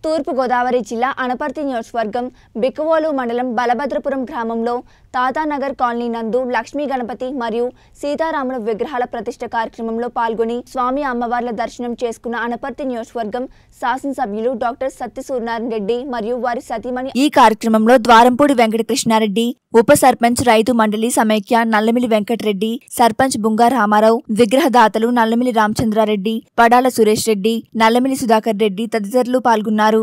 తూర్పుగోదావరి జిల్లా అనపర్తి నియోజకవర్గం బిక్కువోలు మండలం బలభద్రపురం గ్రామంలో తాతానగర్ కాలనీ నందు లక్ష్మీ గణపతి మరియు సీతారాముల విగ్రహాల ప్రతిష్ఠ కార్యక్రమంలో పాల్గొని స్వామి అమ్మవార్ల దర్శనం చేసుకున్న అనపర్తి నియోజకవర్గం శాసనసభ్యులు డాక్టర్ సత్యసూర్యనారాయణ రెడ్డి మరియు వారి సతీమణి ఈ కార్యక్రమంలో ద్వారంపూడి వెంకటకృష్ణారెడ్డి ఉప సర్పంచ్ రైతు మండలి సమైక్య నల్లమిలి వెంకటరెడ్డి సర్పంచ్ బుంగా రామారావు విగ్రహదాతలు నల్లమిలి రామచంద్రారెడ్డి పడాల సురేష్ రెడ్డి నల్లమిలి సుధాకర్ రెడ్డి తదితరులు పాల్గొన్నారు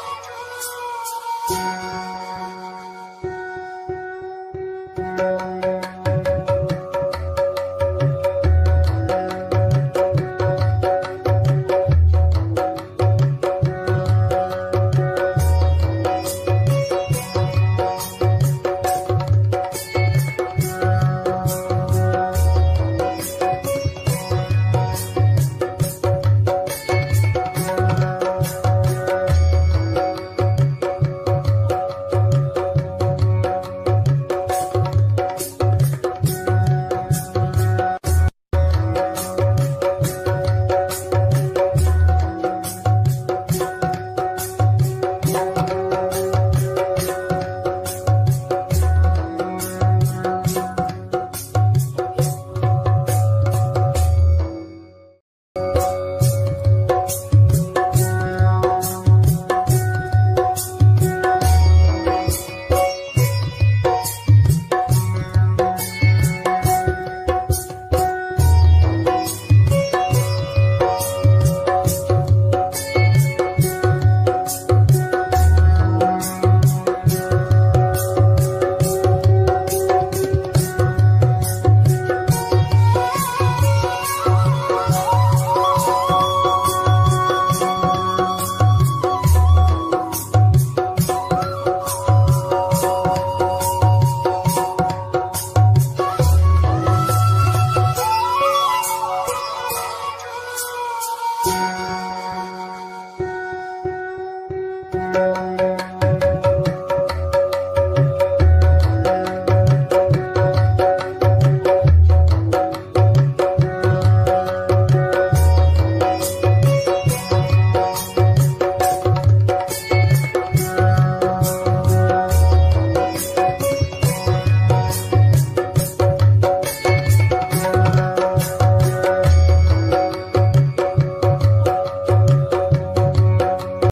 Thank